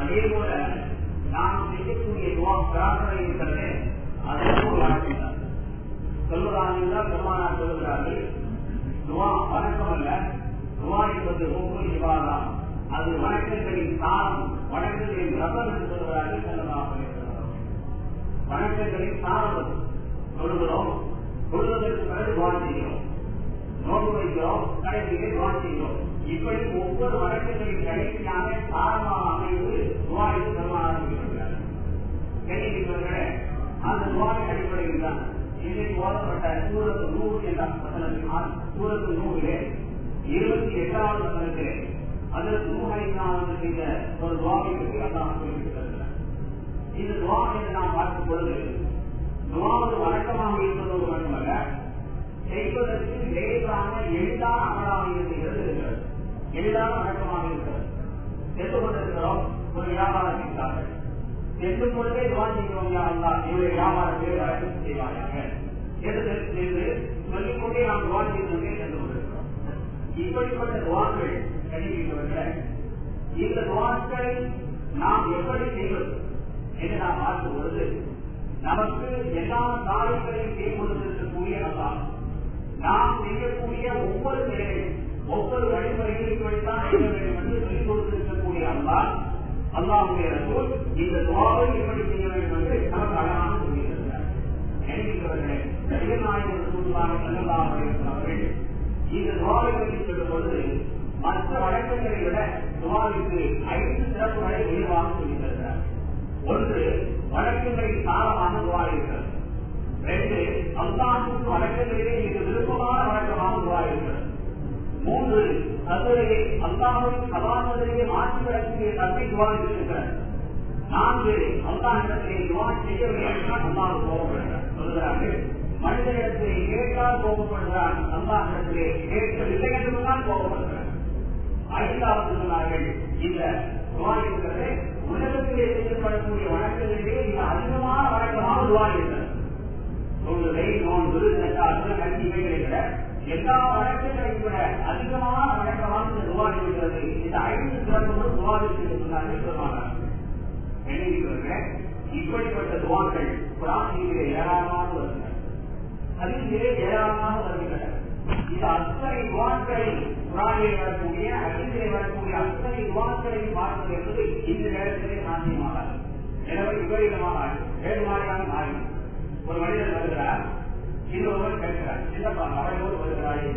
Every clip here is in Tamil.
அதே போல நாம் செய்யக்கூடிய துவா பிரார்த்தனை இருக்கிறது அதற்கு ஒரு வாழ்க்கை தான் சொல்வதாக பெருமானார் சொல்லுகிறார்கள் துவா வணக்கம் அல்ல துவா என்பது ஒவ்வொரு இவாதா அது வணக்கங்களின் சாரம் வணக்கங்களின் ரசம் என்று சொல்கிறார்கள் செல்லதாக வணக்கங்களின் சாரம் சொல்கிறோம் சொல்வதற்கு பிறகு துவா செய்கிறோம் நோக்கு வைக்கிறோம் கடைசியிலே துவா செய்கிறோம் இப்படி ஒவ்வொரு வழக்குகளின் கடைசியாக சாரமாக அமைவது துவாய்க்கு பெருமானார் கேள்விக்கிறவர்களே அந்த துவாவின் அடிப்படையில் தான் இன்றைக்கு ஓதப்பட்ட சூரத்து நூறு என்ற வசனத்தினால் சூரத்து நூறிலே இருபத்தி எட்டாவது வசனத்திலே அதற்கு நூறாயிரத்தி செய்த ஒரு துவாவை பற்றி அல்லாஹ் குறிப்பிட்டிருக்கிறார் இந்த துவா என்று நாம் பார்க்கும் பொழுது துவா ஒரு வழக்கமாக இருப்பதோடு மட்டுமல்ல செய்வதற்கு லேசான எளிதான அமலாக இருக்கிறது இருக்கிறது எளிதான வழக்கமாக இருக்கிறது சென்று கொண்டிருக்கிறோம் ஒரு வியாபாரத்திற்காக செல்லும் பொழுதே துவா செய்கிறோம் யாருந்தா என்னுடைய வியாபாரத்தை வழக்கு செய்வாயாக என்று என்று சொல்லிக்கொண்டே நாம் துவா செய்தோமே சென்று கொண்டிருக்கிறோம் இப்படிப்பட்ட துவாக்கள் கண்டிப்பாக இந்த துவாக்களை நாம் எப்படி செய்வது என்று நாம் பார்க்கும் பொழுது நமக்கு எல்லா காரியங்களையும் செய்யப்பட்டிருக்கக்கூடிய அல்லா நாம் செய்யக்கூடிய ஒவ்வொரு செயலையும் ஒவ்வொரு வழிமுறைகளும் இப்படித்தான் செய்ய வேண்டும் என்று சொல்லிக் கொடுத்திருக்கக்கூடிய அல்லா அல்லாவுடைய ரசூல் இந்த துவாவை எப்படி செய்ய வேண்டும் என்று நமக்கு அழகாக சொல்லியிருக்கிறார் நினைக்கிறவர்களே நடிகர் நாயகர் சூழ்நிலை செல்லலாம் அவர்கள் இந்த துவாவை பற்றி சொல்லும் பொழுது மற்ற வழக்கங்களை விட துவாவிற்கு ஐந்து சிறப்புகளை உயர்வாக சொல்லியிருக்கிறார் ஒன்று வழக்கங்களின் சாரமான துவா இருக்கிறது ரெண்டு அல்லாஹுக்கு வழக்கங்களிலே மிக விருப்பமான வழக்கமாக துவா இருக்கிறது மூன்று தந்தையை அல்லாஹின் சபாபதியை மாற்றி வரக்கூடிய தன்மை துவா இருக்கிறது நான்கு அல்லாஹிடத்திலே துவா செய்யவில்லை என்றால் அல்லாஹ் கோபப்படுகிறார் சொல்கிறார்கள் மனிதனிடத்திலே கேட்டால் கோபப்படுகிறான் அல்லாஹிடத்திலே கேட்கவில்லை என்றுதான் கோபப்படுகிறார் ஐந்தாவது சொன்னார்கள் இந்த துவா இருக்கிறது உலகத்திலே செய்யப்படக்கூடிய வழக்கங்களிலே மிக அதிகமான வழக்கமாக துவா இருக்கிறது சொல்லுதை நோன்பு நட்டாற்று கல்வி இவைகளை எல்லா வழக்குகளையும் விட அதிகமான வழக்கமாக இந்த துவா இருக்கிறது இந்த ஐந்து சிறப்புகள் துவா என்று சொன்னார்கள் பெருமானார் நினைவுகிறேன் இப்படிப்பட்ட துவாக்கள் பிரார்த்தனையிலே ஏராளமாக வருகின்றன அதிலே ஏராளமாக வருகின்றன இந்த அத்தனை துவாக்களை குரானிலே வரக்கூடிய அதிலே வரக்கூடிய அத்தனை துவாக்களை பார்ப்பது என்பது இந்த நேரத்திலே சாத்தியமாகாது எனவே விபரீதமாக வேறு மாதிரியான மாறி ஒரு மனிதன் வருகிறார் இன்னொருவன் கேட்கிறார் என்னப்பா அவளோடு வருகிறாயே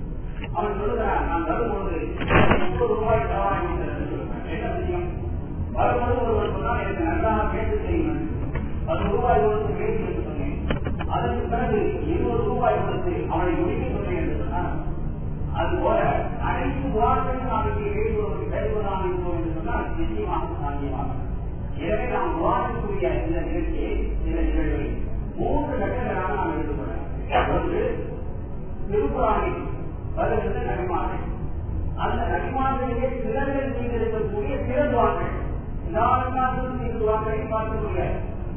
அவன் சொல்லுகிறான் நான் வரும்போது முப்பது ரூபாய் தரவாக என்ன செய்யும் வரும்போது ஒருவர் சொன்னால் எனக்கு நன்றாக கேட்டு செய்யும் பத்து ரூபாய் கொடுத்து பேசி என்று சொன்னேன் அதற்கு பிறகு இருபது ரூபாய் கொடுத்து அவனை முடிக்க சொன்னேன் என்று சொன்னார் அதுபோல அனைத்து வார்த்தையும் நாளைக்கு வேண்டுவதற்கு பேசுவதாக இருந்தோம் என்று சொன்னால் நிச்சயமாக சாத்தியமாகும் எனவே நாம் விவாதிக்கக்கூடிய இந்த நிகழ்ச்சியை இந்த நிகழ்வை மூன்று கட்டங்களாக நாம் எடுத்துக்கொள்ளலாம் ஒன்று திருக்குறானை வருகின்ற நடிமார்கள் அந்த நடிமார்களிலே சிறர்கள் செய்திருக்கக்கூடிய சிறந்துவார்கள் எல்லாருக்கும் செய்துவார்களை பார்க்க முடியாது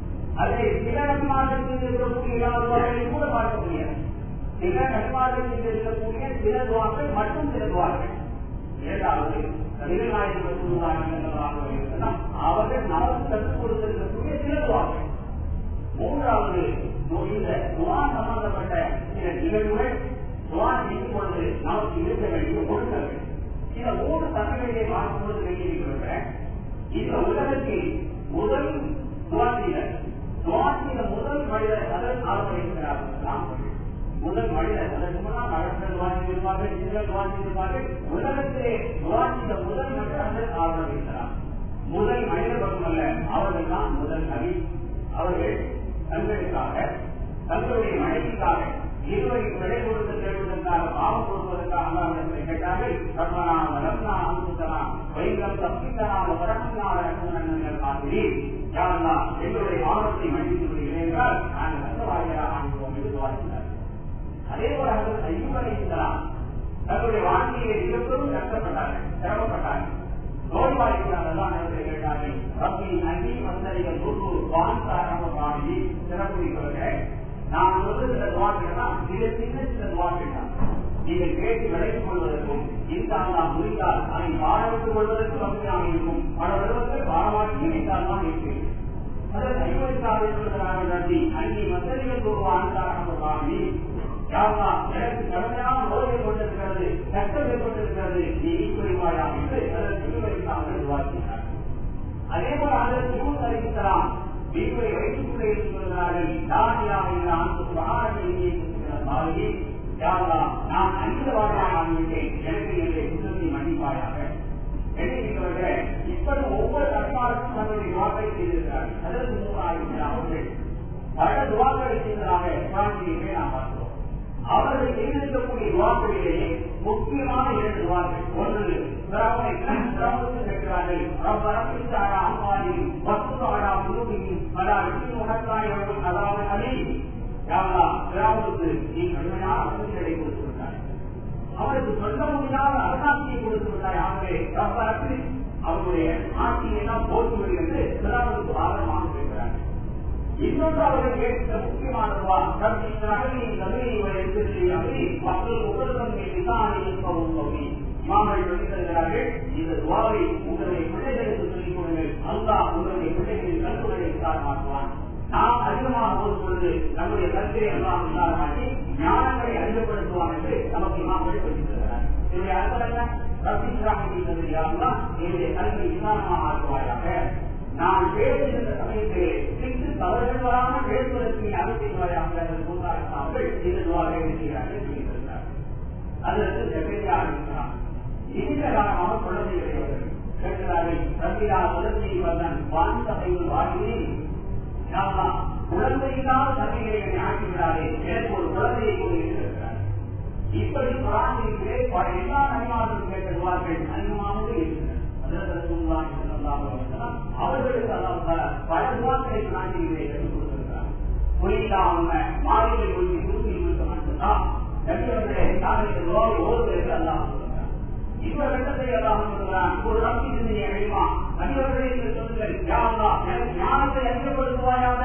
அதை சில நடிமார்கள் செய்திருக்கக்கூடிய எல்லாருவார்களையும் கூட பார்க்க முடியாது சில நடிமார்கள் செய்திருக்கக்கூடிய சில துவாக்கள் மற்றும் சில துவாக்கள் இரண்டாவது அவர்கள் நமக்கு கற்றுக் கொடுத்திருக்கக்கூடிய சில துவாக்கள் மூன்றாவது இந்த துவா சம்பந்தப்பட்ட சில நிகழ்வுகள் துவா செய்யும் பொழுது நமக்கு இருக்க வேண்டிய ஒழுக்கங்கள் இந்த மூன்று தன்மைகளிலே பார்க்கும்போது வேண்டியிருக்கின்ற இந்த உலகத்தில் முதல் துவாசியர் துவாசிய முதல் மனிதர் அதற்கு ஆரம்பிக்கிறார் முதல் மனிதர் அதற்கு முன்னால் மகன்கள் வாசித்திருப்பார்கள் சிலர் வாசித்திருப்பார்கள் உலகத்திலே துவாசிய முதல் மனிதர் அதற்கு ஆரம்பிக்கிறார் முதல் மனிதர் மட்டுமல்ல அவர்கள் தான் முதல் நபி அவர்கள் தங்களுக்காக தங்களுடைய மனைவிக்காக இருவரையும் விடை கொடுத்து கேட்பதற்காக பாவம் கொடுப்பதற்காக அல்லாவிடத்தை கேட்டார்கள் ரத்மனா வலம்னா அமுத்தனா வைகம் தப்பித்தனா வரமனா ரகுமனங்கள் மாதிரி யாரா எங்களுடைய பாவத்தை மன்னித்து விடுகிறேன் என்றால் நாங்கள் கஷ்டவாதிகளாக ஆகிடுவோம் என்று வாசித்தார் அதே போல அவர்கள் ஐயுவரைக்கலாம் தங்களுடைய வாழ்க்கையை மிகப்பெரும் கஷ்டப்பட்டார்கள் சிரமப்பட்டார்கள் நோய்வாய்க்காக கேட்டார்கள் ரப்பி நன்றி வந்தனைகள் குரு வாழ்ந்தாரம்ப பாடி சிறப்புரிப்பவர்கள் நான் சொல்லுகிற துவாக்கள் தான் மிக சின்ன சின்ன துவாக்கள் தான் நீங்கள் கேட்டு விளைத்துக் கொள்வதற்கும் இந்த அல்லா முடிந்தால் அதை பாடவிட்டுக் கொள்வதற்கும் வசதியாக இருக்கும் பல வருவங்கள் பாடமாக்கி தான் இருக்கிறது அதில் ஐவருக்காக சொல்கிறார்கள் நன்றி அன்னி வசதிகள் தோல்வான் யாரா எனக்கு கடுமையான நோயை கொண்டிருக்கிறது கஷ்டம் ஏற்பட்டிருக்கிறது நீ புரிவாயா என்று அதற்கு ஐவருக்காக உருவாக்கினார் அதே போல அதற்கு நூல் அறிவிக்கலாம் வீட்டை வைத்துக் கொண்டே சொல்கிறார்கள் தானியாக நான் மகாராஜியை பாருகி யாரா நான் ஐந்து வாழையாக ஆகிவிட்டேன் எனக்கு என்னுடைய குற்றத்தை மன்னிப்பாயாக எண்ணிக்கிறவர்கள் இப்படி ஒவ்வொரு தற்காலத்தும் தன்னுடைய துவாக்களை செய்திருக்கிறார்கள் அதற்கு மூணாயிரம் அவர்கள் பல துவாக்களை செய்ததாக பிரார்த்தனையை நாம் பார்க்கிறோம் அவர்கள் செய்திருக்கக்கூடிய துவாக்களிலேயே முக்கியமான இரண்டு துவாக்கள் ஒன்று திராவணை திராவணத்தில் கேட்கிறார்கள் ரப்பரப்பிச்சாரா அம்மாடி வசுதாரா குருவின் பல வெற்றி உணர்த்தாய் அவர்கள் அதாவது அலி யாரா திராவணத்துக்கு நீ கடுமையான வசதிகளை கொடுத்திருக்கிறார் அவருக்கு சொல்ல முடியாத அரசாட்சியை கொடுத்து விட்டார் ஆகவே ரப்பரப்பி அவருடைய ஆட்சியை எல்லாம் போட்டுவிடு என்று திராவணத்துக்கு ஆதரமாக கேட்கிறார் இன்னொன்று அவர்கள் கேட்கிற முக்கியமானதுவா தம்பி நகரின் தமிழை எடுத்து அப்படி மக்கள் உடல்தன்மை விசாரணை இருப்பவும் சொல்லி இமாமல் சொல்லி தருகிறார்கள் இந்த துவாவை உங்களுடைய பிள்ளைகளுக்கு சொல்லிக் கொடுங்கள் அல்லா உங்களுடைய பிள்ளைகளின் கருத்துக்களை விசாரமாக்குவான் நாம் அதிகமாக போது பொழுது நம்முடைய கருத்தை எல்லாம் விசாரமாக்கி ஞானங்களை அறிமுகப்படுத்துவான் என்று நமக்கு இமாமல் சொல்லி தருகிறார் என்னுடைய அர்த்தம் என்ன ரசிக்கிறாங்க யாருன்னா என்னுடைய கல்வியை விசாரமாக ஆக்குவாயாக நான் பேசுகின்ற சமயத்திலே சிறு தவறுகள் வராமல் பேசுவதற்கு நீ அனுப்பிடுவாயாக அவர்கள் இதுவாக இருக்கிறார்கள் சொல்லியிருக்கிறார் அதற்கு ஜெகரியா இருக்கிறார் இந்த காரணமாக குழந்தைகள் கேட்கிறார்கள் ரவியா குழந்தை வந்தன் வான் சபையில் வாழ்கிறேன் குழந்தையில்லாத சபைகளை என்னை ஆக்கிவிடாதே எனக்கு ஒரு குழந்தையை கொண்டு இருக்கிறார் இப்படி குழந்தைகளே பல எல்லா நன்மார்கள் கேட்கிறார்கள் அதிகமாகவே இருக்கிறார் அவர்களுக்கு அல்லாஹ் பல துவாக்களை நாட்டிலே கற்றுக் கொடுத்திருக்கிறார் புரியில்லாம மாறிகளை ஒழுங்கி திருப்பி கொடுக்க மட்டும்தான் நபியவர்களே நாளைக்கு நோய் ஓடுவதற்கு அல்லாஹ் சொல்லுகிறார் இவர் வெள்ளத்தை அல்லாஹ் சொல்லுகிறான் ஒரு ரப்பி சிந்தனை அழிமா நபியவர்களே நீங்கள் சொல்லுங்கள் யாரா எனக்கு ஞானத்தை அறிமுகப்படுத்துவாயாக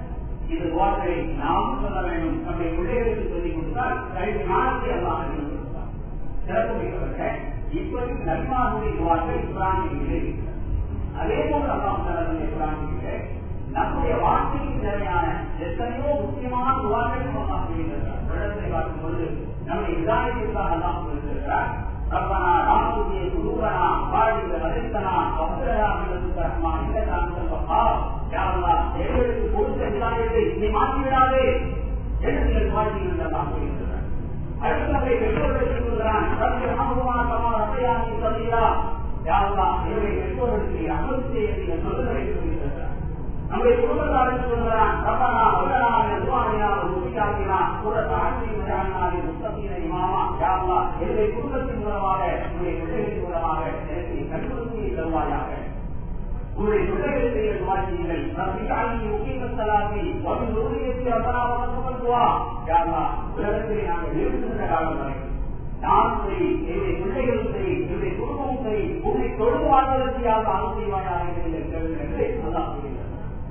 இது துவாக்களை நாமும் சொல்ல வேண்டும் நம்முடைய பிள்ளைகளுக்கு சொல்லிக் கொடுத்தால் கல்வி ஞானத்தை அல்லாஹ் அறிமுகப்படுத்தார் சிறப்பு மிக்கவர்கள் இப்படி நன்மாவுடைய துவாக்கள் இஸ்லாமியிலே இருக்கிறது அதே போல அல்லாம் தரக்கூடிய இஸ்லாமியிலே நம்முடைய வாழ்க்கைக்கு தேவையான எத்தனையோ முக்கியமான துவாக்கள் நம்ம செய்திருக்கிறார் விடத்தை பார்க்கும்போது நம்முடைய இதாயத்திற்காக எல்லாம் சொல்லியிருக்கிறார் ரப்பனா ராமுடைய குருவனா வாழ்ந்த மதித்தனா வசரா ரஹ்மா இந்த காரணத்தப்பா யாரா எங்களுக்கு கொடுத்த இதாயத்தை நீ மாற்றிவிடாதே என்று நீங்கள் வாழ்க்கையில் சொல்லியிருக்கிறார் அடுத்தவரை பெற்றோர்கள் சொல்கிறான் ரப்பி ரஹ்மா கமா ரப்பயானி சல்லா யாரா என்னுடைய பெற்றோர்களுக்கு அமல் செய்ய நீங்கள் சொல்லுகளை சொல்லியிருக்கிறார் நம்முடைய குடும்பத்தாருக்கு சொல்கிறான் ரப்பனா வல்லனா துவானியா முக்கியாக்கினா கூட தாழ்மை விடானாலே முத்தத்தினை இமாமா யாரா என்னுடைய குடும்பத்தின் மூலமாக உங்களுடைய பிள்ளைகளின் மூலமாக எனக்கு நீ கட்டுறுதியை தருவாயாக உங்களுடைய பிள்ளைகள் செய்ய துவாக்கியங்கள் ரப்பிகானி முக்கியமத்தலாகி ஒரு நூறியத்தில் அப்பனா வணக்கப்படுத்துவா யாரா உலகத்திலே நாங்கள் இருக்கின்ற காலம் வரைக்கும் நான் சரி என்னுடைய பிள்ளைகளும் சரி என்னுடைய குடும்பமும் சரி உன்னை தொழுது வாழ்வதற்கு யாரும் ஆள் செய்வாயாக என்று கேள்வி அதான் சொல்கிறார்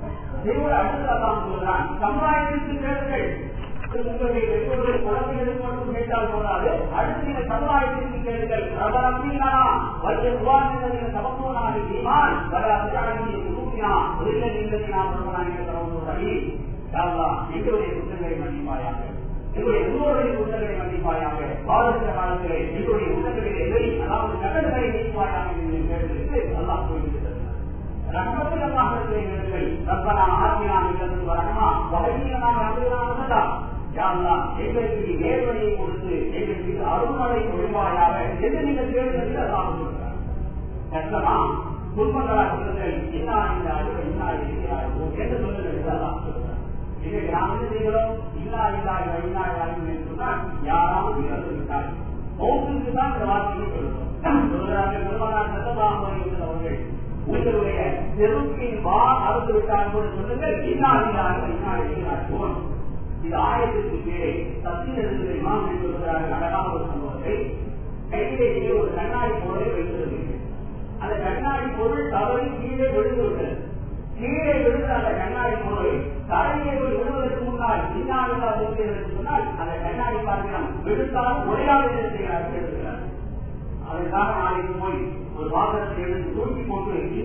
தேவன் அடுத்ததான் சொல்கிறான் சமுதாயத்திற்கு கேளுங்கள் உங்களுடைய பெற்றோர்கள் குழந்தைகளுக்கு மட்டும் கேட்டால் போதாது அடுத்து நீங்க சமுதாயத்திற்கு கேளுங்கள் அவர் அப்படின்னா வலிய உபாசனை சமத்துவனாக செய்வான் வர அதிகாரியை குருப்பினா முதல்ல நீங்கள் நான் சொல்றாங்க சமத்துவனாகி எங்களுடைய குற்றங்களை மன்னிப்பாயாக எங்களுடைய முன்னோருடைய குற்றங்களை மன்னிப்பாயாக வாழ்கிற காலத்திலே எங்களுடைய குற்றங்களை எதை அதாவது கட்டணங்களை நீக்குவாயாக என்று கேட்டு அல்லாஹ் சொல்லிவிட்டது ரஹ்மத்துல்லாஹ் செய்கிறீர்கள் ரப்பனா ஆத்தினா மில்லத்து வரஹமா வஹீனா ரப்பினா யா அல்லாஹ் எங்களுக்கு நேர்வழியை கொடுத்து எங்களுக்கு அருள்மழை பொழிவாயாக என்று நீங்கள் கேட்கிறது அல்லாஹ் சொல்கிறார் கஷ்டமா துன்பங்களா சொல்லுங்கள் என்ன இந்த அருள் என்ன இருக்கிறார்களோ என்று சொல்லுங்கள் என்று அல்லாஹ் சொல்கிறார் இதை நாம் என்ன செய்கிறோம் இல்லா இல்லா இல்லா என்று சொன்னால் யாராவது இறந்து விட்டார்கள் மௌத்துக்கு தான் இந்த வார்த்தையை சொல்கிறோம் சொல்கிறார்கள் பெருமானார் சத்தமாக அவர்கள் உங்களுடைய செருக்கின் வா அறுத்து விட்டார் கூட சொல்லுங்கள் இன்னாடினார்கள் இன்னாடினார்கள் இது ஆயிரத்திற்கு கீழே சத்தியத்திற்கு இமாம் என்று சொல்கிறார்கள் அழகான ஒரு சம்பவத்தை கையிலேயே ஒரு கண்ணாடி பொருளை வைத்திருந்தீர்கள் அந்த கண்ணாடி பொருள் தவறி கீழே விழுந்து விட்டது கீழே விழுந்த அந்த கண்ணாடி பொருள் தரையை விழுவதற்கு முன்னால் இன்னாடிலா இருக்கிறது சொன்னால் அந்த கண்ணாடி பார்க்கலாம் விழுந்தாலும் உரையாடு செய்கிறார்கள் எழுதுகிறார் அதற்காக நாளைக்கு போய் ஒரு வாகனத்தை எடுத்து தூக்கி போட்டு இந்த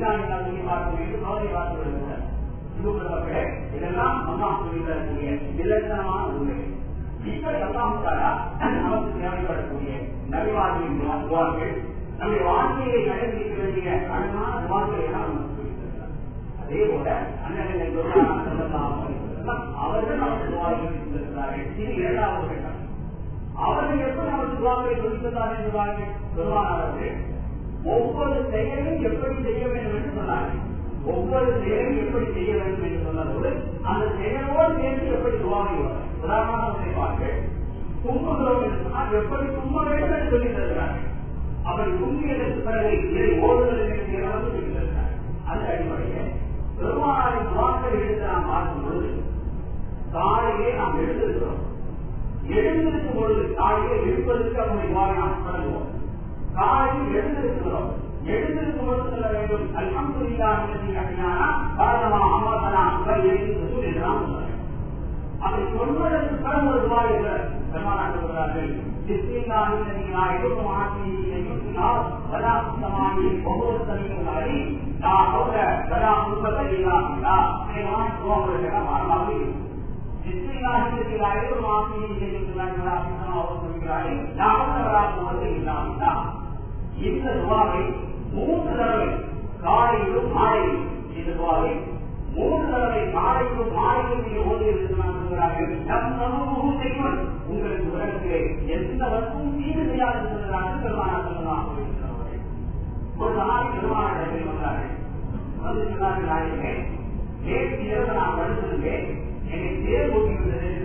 விஞ்ஞானிகள் சொல்லி பார்க்க வேண்டும் சோதனை பார்த்து வருகிறார் இந்துக்களே இதெல்லாம் அல்லாஹ் சொல்லி தரக்கூடிய இலக்கணமான உண்மை இப்ப எல்லாம் தாரா நமக்கு தேவைப்படக்கூடிய நபிவாழ்வின் துவார்கள் நம்முடைய வாழ்க்கையை கடைபிடிக்க வேண்டிய அழகான துவார்களை எல்லாம் நமக்கு சொல்லித் தருகிறார். அதே போல அண்ணனை அவர்கள் நமக்கு துவார்கள் சொல்லியிருக்கிறார்கள் இது இரண்டாவது கட்டம் அவர்கள் எப்படி நமக்கு துவார்களை சொல்லித்தந்தார்கள் என்பார்கள் பெருமானவர்கள் ஒவ்வொரு செயலையும் எப்படி செய்ய வேண்டும் என்று சொன்னார்கள் ஒவ்வொரு செயலையும் எப்படி செய்ய வேண்டும் என்று சொன்னதோடு அந்த செயலோடு சேர்த்து எப்படி துவாகி வரும் உதாரணமாக நினைப்பார்கள் தும்புகிறோம் என்று சொன்னால் எப்படி தும்ப வேண்டும் என்று சொல்லி தருகிறார்கள் அப்படி தும்பியதற்கு பிறகு இதை ஓடுதல் என்று அளவு சொல்லி தருகிறார்கள் அந்த அடிப்படையில் பெருமானாரின் துவாக்கள் எடுத்து நாம் பார்க்கும் பொழுது காலையிலே நாம் எழுந்திருக்கிறோம் எழுந்திருக்கும் பொழுது காலையிலே எழுப்பதற்கு அவருடைய துவாரை நாம் தொடங்குவோம் காலையில் எழுந்திருக்கிறோம் எழுந்திருக்கும் பொழுது சொல்ல வேண்டும் அல்ஹம்துலில்லா அல்லதி அஹ்யானா பாரதமா அமாதனா வ இலைஹி ரசூல் என்றாம் சொல்ல அப்படி சொல்வதற்கு பிறகு ஒரு துவா இருக்கிறார் பெருமானார் சொல்கிறார்கள் பிஸ்மில்லாஹி அல்லதி லா யதுரு மஅஸ்மிஹி யஸ்மிஹா வலா ஸமானி வஹுவ ஸமீஉல் அலீம் லா ஹவ்ல வலா குவத்த இல்லா பில்லாஹ் இதெல்லாம் துவாவுடைய வரலாறு بسم الله الذي لا يضر مع اسمه شيء في الارض ولا في السماء وهو السميع العليم لا حول ولا قوه الا بالله இந்த துவாவை மூன்று தடவை காலையிலும் மாலையிலும் இந்த துவாவை மூன்று தடவை காலையிலும் மாலையிலும் நீங்கள் ஓதி இருக்கிறார்கள் நம் சமூகமும் செய்வன் உங்களுக்கு உலகத்திலே எந்த வசமும் தீங்கு செய்யாது சொல்கிறார்கள் பெருமானார் சொல்லலாம் ஒரு நாள் பெருமானார் வந்தார்கள் வந்து சொன்னார்கள் நாயகமே நேற்று இரவு நான் படுத்திருந்தேன் என்னை தேர் போட்டிருந்தது